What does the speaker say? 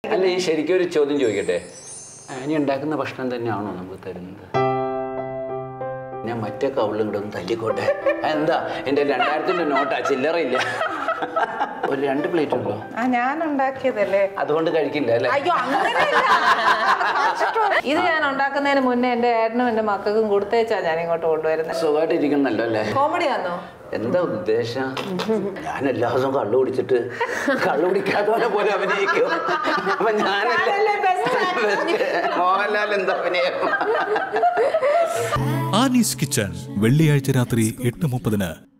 അല്ല ഈ ശരിക്കും ഒരു ചോദ്യം ചോദിക്കട്ടെ ഇനി ഉണ്ടാക്കുന്ന ഭക്ഷണം തന്നെയാണോ നമുക്ക് തരുന്നത് ഞാൻ മറ്റേ കവിളും കൂടെ ഒന്ന് തല്ലിക്കോട്ടെ എന്താ എൻ്റെ രണ്ടായിരത്തിൻ്റെ നോട്ടാ ചില്ലറയില്ല ഒരു രണ്ട് പ്ലേറ്റ് ഉള്ളോ ആ ഞാൻ ഉണ്ടാക്കിയതല്ലേ അതുകൊണ്ട് കഴിക്കില്ല അല്ലേ അയ്യോ അങ്ങനെയല്ല ഇത് ഞാൻ ഉണ്ടാക്കുന്നതിന് മുന്നേ എന്റെ ഏട്ടനും എന്റെ മക്കൾക്കും കൊടുത്തേച്ചാ ഞാൻ ഇങ്ങോട്ട് കൊണ്ടുവരുന്നത് സുഖമായിട്ട് ഇരിക്കുന്നല്ലോ അല്ലേ കോമഡി ആണോ എന്താ ഉദ്ദേശം ഞാൻ എല്ലാ ദിവസവും കള്ളു കുടിച്ചിട്ട് കള്ളു കുടിക്കാത്തവനെ പോലെ അഭിനയിക്കും അപ്പൊ ഞാനല്ലേ മോഹൻലാൽ എന്താ അഭിനയം ആനീസ് കിച്ചൺ വെള്ളിയാഴ്ച രാത്രി എട്ട് മുപ്പതിന്